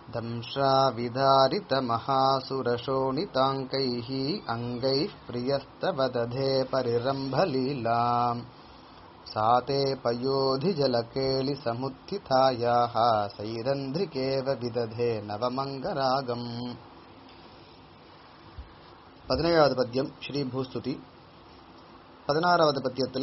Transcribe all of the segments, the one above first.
दंश्राविधारितमहासुरशोणिताङ्कैः अङ्गैः प्रियस्तव दधे परिरम्भलीलाम् सा ते पयोधिजलकेलिसमुत्थितायाः सैरन्ध्रिकेव विदधे नवमङ्गरागम् பதினேழாவது பத்தியம் ஸ்ரீ பூஸ்துதி பதினாறாவது பத்தியத்தில்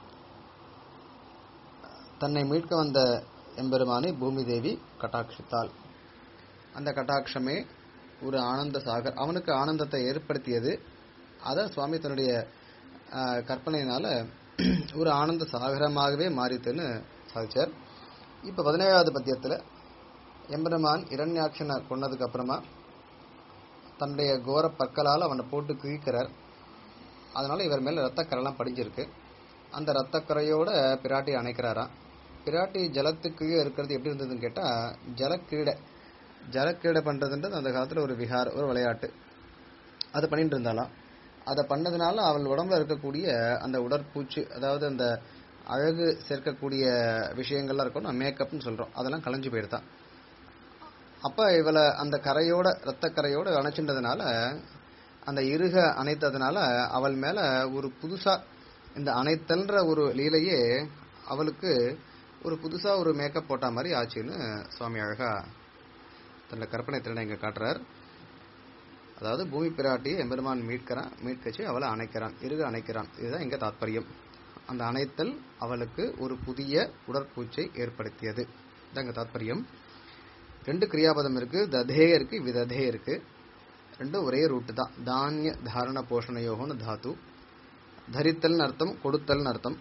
தன்னை மீட்க வந்த எம்பெருமானை பூமி தேவி கட்டாட்சித்தாள் அந்த கட்டாட்சமே ஒரு ஆனந்த சாகர் அவனுக்கு ஆனந்தத்தை ஏற்படுத்தியது அதை சுவாமி தன்னுடைய ஆஹ், கற்பனையினால ஒரு ஆனந்த சாகரமாகவே மாறித்துன்னு சாதிச்சார் இப்போ பதினேழாவது பத்தியத்தில் எம்பெருமான் இரண்யாட்சனை கொன்னதுக்கு அப்புறமா தன்னுடைய கோர பற்களால் அவனை போட்டு கிழிக்கிறார் அதனால இவர் மேல ரத்தக்கரைலாம் படிஞ்சிருக்கு அந்த ரத்தக்கரையோட பிராட்டி அணைக்கிறாராம் பிராட்டி ஜலத்துக்கு இருக்கிறது எப்படி இருந்ததுன்னு கேட்டா ஜலக்கீடை ஜலக்கீடை பண்றதுன்றது அந்த காலத்துல ஒரு விஹார் ஒரு விளையாட்டு அதை பண்ணிட்டு இருந்தாலாம் அதை பண்ணதுனால அவள் உடம்புல இருக்கக்கூடிய அந்த உடற்பூச்சு அதாவது அந்த அழகு சேர்க்கக்கூடிய விஷயங்கள்லாம் இருக்கும் மேக்கப்னு சொல்றோம் அதெல்லாம் கலைஞ்சு போயிடுதான் அப்ப இவளை அந்த கரையோட ரத்த கரையோட அணைச்சின்றதுனால அந்த இருக அணைத்ததுனால அவள் மேல ஒரு புதுசா இந்த அணைத்தல்ன்ற ஒரு லீலையே அவளுக்கு ஒரு புதுசா ஒரு மேக்கப் போட்ட மாதிரி ஆச்சுன்னு சுவாமி அழகா தன்னோட கற்பனை திறனை இங்க காட்டுறார் அதாவது பூமி பிராட்டியை எம்பெருமான் மீட்கிறான் மீட்கச்சு அவளை அணைக்கிறான் இருக அணைக்கிறான் இதுதான் இங்க தாத்பரியம் அந்த அணைத்தல் அவளுக்கு ஒரு புதிய உடற்பூச்சை ஏற்படுத்தியது இதான் இங்க தாத்பரியம் ரெண்டு கிரியாபதம் இருக்கு ததே இருக்கு விததே இருக்கு ரெண்டும் ஒரே ரூட்டு தான் தானிய தாரண போஷணயோகம்னு தாத்து தரித்தல்னு அர்த்தம் கொடுத்தல்னு அர்த்தம்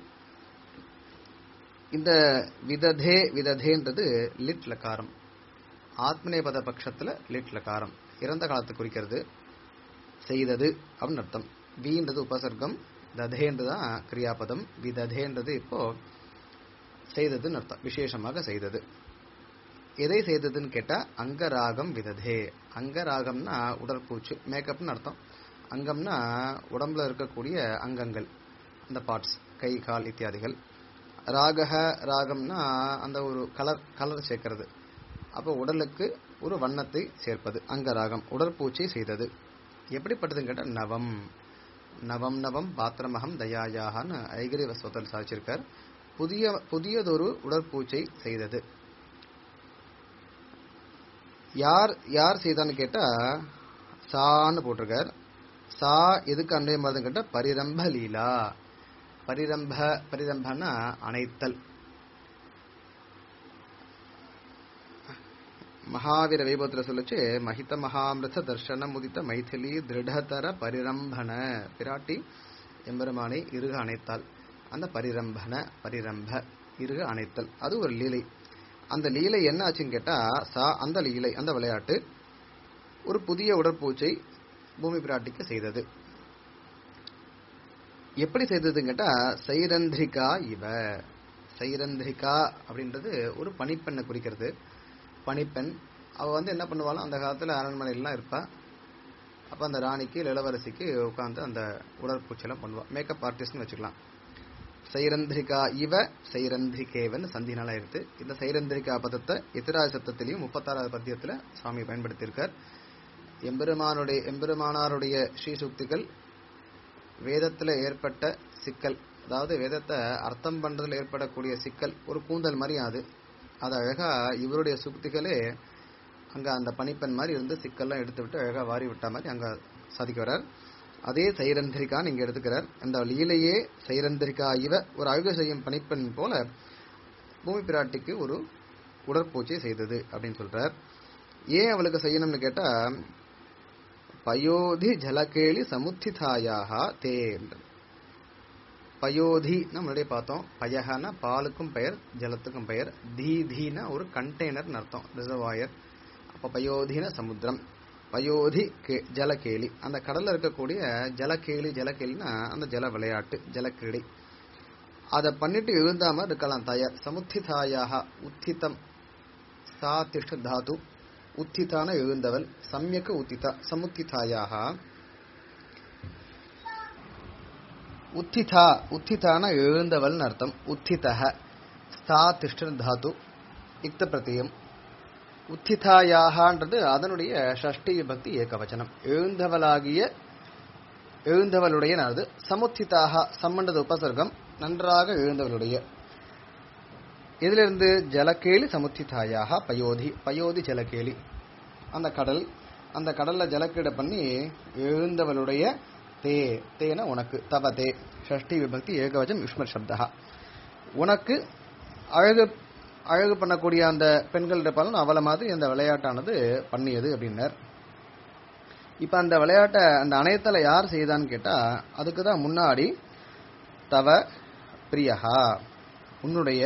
இந்த விததே விததேன்றது லிட் லகாரம் ஆத்மநேபத பட்சத்துல லிட் லகாரம் இறந்த காலத்தை குறிக்கிறது செய்தது அப்படின்னு அர்த்தம் வீன்றது உபசர்க்கம் ததேன்றது தான் கிரியாபதம் விததேன்றது இப்போ செய்ததுன்னு அர்த்தம் விசேஷமாக செய்தது எதை செய்ததுன்னு கேட்டா அங்கராகம் விததே அங்கராகம்னா உடற்பூச்சு மேக்கப்னு அர்த்தம் அங்கம்னா உடம்புல இருக்கக்கூடிய அங்கங்கள் அந்த பார்ட்ஸ் கை கால் இத்தியாதிகள் ராகக ராகம்னா அந்த ஒரு கலர் கலர் சேர்க்கிறது அப்போ உடலுக்கு ஒரு வண்ணத்தை சேர்ப்பது அங்கராகம் உடற்பூச்சை செய்தது எப்படிப்பட்டதுன்னு கேட்டா நவம் நவம் நவம் பாத்திரமகம் தயாயாகன்னு ஐகிரி வஸ்வத்தில் சாதிச்சிருக்கார் புதிய புதியதொரு உடற்பூச்சை செய்தது யார் யார் செய்தான்னு கேட்டா சான்னு போட்டிருக்கார் சா எதுக்கு அன்வயமானதுன்னு கேட்டா பரிரம்ப லீலா பரிரம்ப பரிரம்பனா அணைத்தல் மகாவீர வைபவத்தில் சொல்லுச்சு மகித மகாமிருத தர்ஷன முதித்த மைதிலி திருடதர பரிரம்பன பிராட்டி எம்பெருமானை இருக அணைத்தாள் அந்த பரிரம்பன பரிரம்ப இருக அணைத்தல் அது ஒரு லீலை அந்த லீலை என்ன ஆச்சுன்னு கேட்டா சா அந்த லீலை அந்த விளையாட்டு ஒரு புதிய உடற்பூச்சை பூமி பிராட்டிக்கு செய்தது எப்படி செய்ததுன்னு கேட்டா சைரந்திரிகா இவ சைரந்திரிகா அப்படின்றது ஒரு பணிப்பெண்ணை குறிக்கிறது பணிப்பெண் அவ வந்து என்ன பண்ணுவாலும் அந்த காலத்துல அரண்மனையிலாம் இருப்பா அப்ப அந்த ராணிக்கு இல்ல இளவரசிக்கு உட்கார்ந்து அந்த உடற்பூச்செல்லாம் பண்ணுவா மேக்கப் ஆர்டிஸ்ட்னு வச்சுக்கலாம் சைரந்திரிகா இவ சைரந்திரிகேவன் சந்தினால இருக்கு இந்த சைரந்திரிகா பதத்தை எதிராஜ சப்தத்திலையும் முப்பத்தாறாவது பத்தியத்துல சுவாமி பயன்படுத்தியிருக்கார் எம்பெருமானுடைய எம்பெருமானாருடைய ஸ்ரீசுக்திகள் வேதத்துல ஏற்பட்ட சிக்கல் அதாவது வேதத்தை அர்த்தம் பண்றதுல ஏற்படக்கூடிய சிக்கல் ஒரு கூந்தல் மாதிரி அது அது அழகா இவருடைய சுக்திகளே அங்க அந்த பனிப்பெண் மாதிரி இருந்து சிக்கல்லாம் எடுத்து விட்டு அழகா வாரி விட்ட மாதிரி அங்க சாதிக்க வர்றார் அதே சைரந்திரிகான்னு இங்க எடுத்துக்கிறார் அந்த லீலையே சைரந்திரிகா இவ ஒரு அழகு செய்யும் பணிப்பெண் போல பூமி பிராட்டிக்கு ஒரு உடற்பூச்சை செய்தது அப்படின்னு சொல்றார் ஏன் அவளுக்கு செய்யணும்னு கேட்டா பயோதி ஜலகேளி சமுத்திதாயாக தே பயோதி முன்னாடியே பார்த்தோம் பயகனா பாலுக்கும் பெயர் ஜலத்துக்கும் பெயர் தீ தீனா ஒரு கண்டெய்னர் அர்த்தம் ரிசர்வாயர் அப்ப பயோதின சமுத்திரம் பயோதி கே- ஜலகேலி அந்த கடல்ல இருக்கக்கூடிய ஜலகேலி ஜலகேலினா அந்த ஜல விளையாட்டு ஜலக்கிரீடை அதை பண்ணிட்டு எழுந்தாம இருக்கலாம் தயார் சமுத்திதாயாக உத்திதம் சா திஷ்ட தாது உத்திதான எழுந்தவள் சம்யக்க உத்திதா சமுத்திதாயாக உத்திதா உத்திதான எழுந்தவள்னு அர்த்தம் உத்திதக ஸ்தா திஷ்டன் தாத்து இக்த பிரத்தியம் உத்திதாயாகன்றது அதனுடைய ஷஷ்டி விபக்தி ஏகவச்சனம் எழுந்தவளாகிய எழுந்தவளுடைய அது சமுத்திதாக சம்மண்டது உபசர்க்கம் நன்றாக எழுந்தவளுடைய இதிலிருந்து ஜலக்கேலி சமுத்திதாயாக பயோதி பயோதி ஜலக்கேலி அந்த கடல் அந்த கடல்ல ஜலக்கீடை பண்ணி எழுந்தவளுடைய தே தேன உனக்கு தவ தே ஷஷ்டி விபக்தி ஏகவச்சம் யுஷ்மர் சப்தா உனக்கு அழகு அழகு பண்ணக்கூடிய அந்த பெண்கள் இருப்பாலும் அவளை மாதிரி அந்த விளையாட்டானது பண்ணியது அப்படின்னார் இப்ப அந்த விளையாட்டை அந்த அணையத்தில் யார் செய்தான்னு கேட்டா அதுக்கு தான் முன்னாடி தவ பிரியஹா உன்னுடைய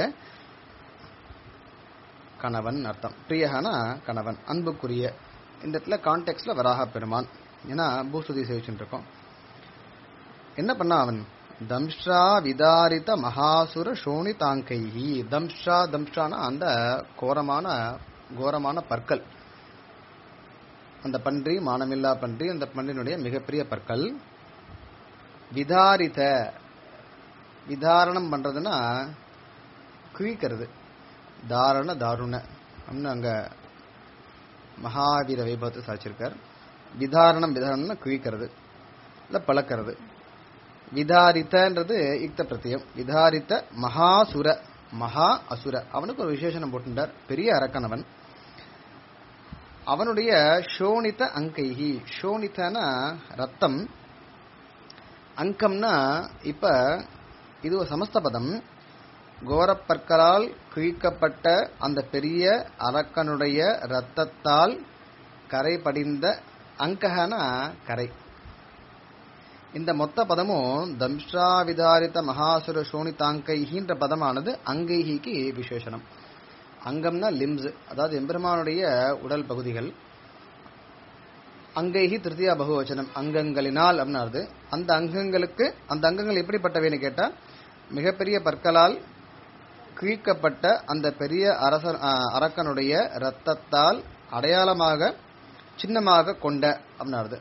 கணவன் அர்த்தம் பிரியஹானா கணவன் அன்புக்குரிய இந்த இடத்துல கான்டெக்ட்ல வராக பெருமான் ஏன்னா பூஸ்துதி சேவிச்சுட்டு இருக்கோம் என்ன பண்ணா அவன் தம்ஷா விதாரித மகாசுர சோனி தாங்கைஹி தம்ஷா தம்ஷானா அந்த கோரமான கோரமான பற்கள் அந்த பன்றி மானமில்லா பன்றி அந்த பன்றியினுடைய மிகப்பெரிய பற்கள் விதாரித விதாரணம் பண்றதுன்னா கிழிக்கிறது தாரண தாருண அப்படின்னு அங்க மகாவீர வைபவத்தை சாதிச்சிருக்கார் விதாரணம் விதாரணம்னா கிழிக்கிறது இல்ல பழக்கிறது விதாரித்தன்றது யுக்த பிரத்தியம் விதாரித்த மகாசுர மகா அசுர அவனுக்கு ஒரு விசேஷனம் போட்டுட்டார் பெரிய அரக்கனவன் அவனுடைய ஷோனித அங்கைஹி ஷோனிதனா ரத்தம் அங்கம்னா இப்ப இது ஒரு சமஸ்த பதம் கோரப்பற்களால் கிழிக்கப்பட்ட அந்த பெரிய அரக்கனுடைய ரத்தத்தால் கரை படிந்த அங்ககனா கரை இந்த மொத்த பதமும் தம்ஷா விதாரித்த மகாசுர சோனிதாங்கைஹின்ற பதமானது அங்கைஹிக்கு விசேஷனம் அங்கம்னா லிம்ஸ் அதாவது எம்பெருமானுடைய உடல் பகுதிகள் அங்கைஹி திருத்தியா பகுவச்சனம் அங்கங்களினால் அப்படின்னாரு அந்த அங்கங்களுக்கு அந்த அங்கங்கள் எப்படிப்பட்டவைன்னு கேட்டா மிகப்பெரிய பற்களால் கிழிக்கப்பட்ட அந்த பெரிய அரச அரக்கனுடைய ரத்தத்தால் அடையாளமாக சின்னமாக கொண்ட அப்படின்னாரு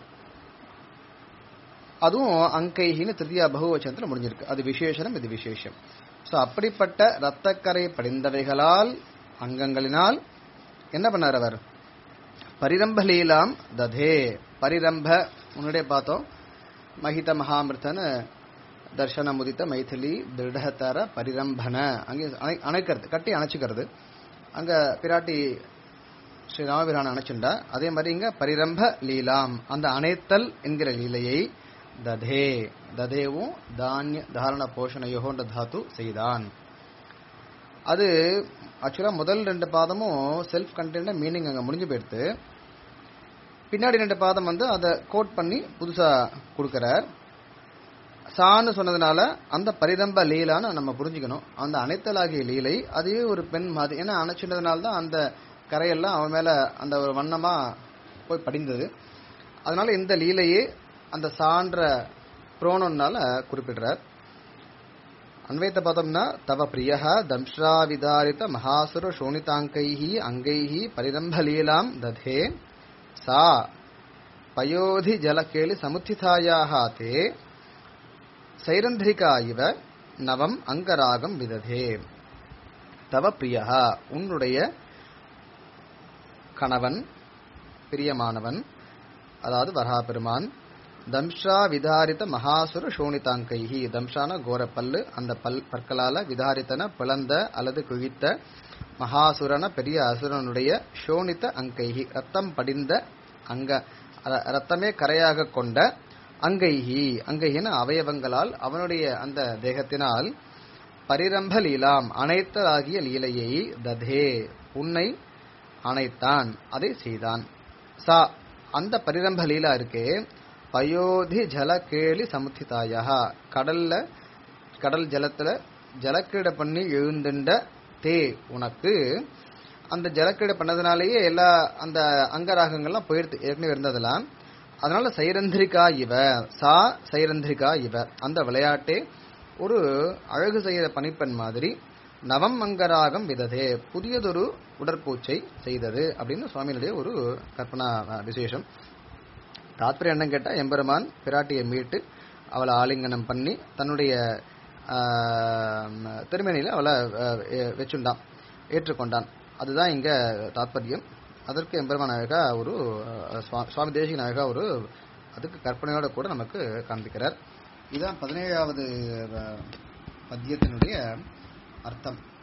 அதுவும் அங்கைஹின்னு திருத்தியா பகுவச்சனத்தில் முடிஞ்சிருக்கு அது விசேஷனம் இது விசேஷம் ஸோ அப்படிப்பட்ட ரத்தக்கரை படிந்தவைகளால் அங்கங்களினால் என்ன பண்ணார் அவர் பரிரம்ப லீலாம் ததே பரிரம்ப முன்னாடியே பார்த்தோம் மகித மகாமிருத்தன்னு தர்ஷன முதித்த மைதிலி திருடத்தர பரிரம்பன அங்கே அணை அணைக்கிறது கட்டி அணைச்சிக்கிறது அங்க பிராட்டி ஸ்ரீ ராமபிரான் அணைச்சுண்டா அதே மாதிரி இங்க பரிரம்ப லீலாம் அந்த அணைத்தல் என்கிற லீலையை ததே ததேவும் தானிய தாரண போஷணையோன்ற தாத்து செய்தான் அது ஆக்சுவலா முதல் ரெண்டு பாதமும் செல்ஃப் கண்டென்ட் மீனிங் அங்க முடிஞ்சு போயிடுத்து பின்னாடி ரெண்டு பாதம் வந்து அதை கோட் பண்ணி புதுசா கொடுக்கிறார் சான்னு சொன்னதுனால அந்த பரிரம்ப லீலான்னு நம்ம புரிஞ்சுக்கணும் அந்த அனைத்தலாகிய லீலை அதுவே ஒரு பெண் மாதிரி ஏன்னா அணைச்சிட்டதுனால தான் அந்த கரையெல்லாம் அவன் மேல அந்த ஒரு வண்ணமா போய் படிந்தது அதனால இந்த லீலையே அந்த சான்ற புரோனம்னால குறிப்பிடுறார் அன்வைத்த பார்த்தோம்னா தவ பிரியா தம்ஷ்ரா விதாரித மகாசுர சோனிதாங்கைஹி அங்கைஹி பரிரம்ப லீலாம் ததே சா பயோதி ஜலகேளி சமுத்திதாயாக தே சைரந்திரிகா இவ நவம் அங்கராகம் விததே தவ பிரியா உன்னுடைய கணவன் பிரியமானவன் அதாவது வரஹா பெருமான் தம்ஷா விதாரித மகாசுர சோனிதாங்கைஹி தம்ஷான கோரப்பல்லு அந்த பல் பற்களால விதாரித்தன பிளந்த அல்லது கிழித்த மகாசுரன பெரிய அசுரனுடைய சோனித்த அங்கைஹி ரத்தம் படிந்த அங்க ரத்தமே கரையாக கொண்ட அங்கைஹி அங்கைஹின அவயவங்களால் அவனுடைய அந்த தேகத்தினால் பரிரம்ப லீலாம் அனைத்ததாகிய லீலையை ததே உன்னை அணைத்தான் அதை செய்தான் சா அந்த பரிரம்ப லீலா இருக்கே பயோதி ஜல கேளி சமுத்திதாயா கடல்ல கடல் ஜலத்துல ஜலக்கீட பண்ணி எழுந்துண்ட தே உனக்கு அந்த ஜலக்கீட பண்ணதுனாலேயே எல்லா அந்த அங்கராகங்கள்லாம் போயிடுது ஏற்கனவே இருந்ததெல்லாம் அதனால சைரந்திரிகா இவ சா சைரந்திரிகா இவ அந்த விளையாட்டே ஒரு அழகு செய்த பணிப்பெண் மாதிரி நவம் அங்கராகம் விததே புதியதொரு உடற்பூச்சை செய்தது அப்படின்னு சுவாமியினுடைய ஒரு கற்பனா விசேஷம் தாத்பரியம் என்னன்னு கேட்டா எம்பெருமான் பிராட்டியை மீட்டு அவளை ஆலிங்கனம் பண்ணி தன்னுடைய திருமணியில அவளை வச்சுண்டான் ஏற்றுக்கொண்டான் அதுதான் இங்க தாத்பரியம் அதற்கு எம்பெருமான் அழகா ஒரு அஹ், சுவா- சுவாமி தேசிகன் அழகா ஒரு அதுக்கு கற்பனையோட கூட நமக்கு காண்பிக்கிறார் இதுதான் பதினேழாவது பத்தியத்தினுடைய அர்த்தம்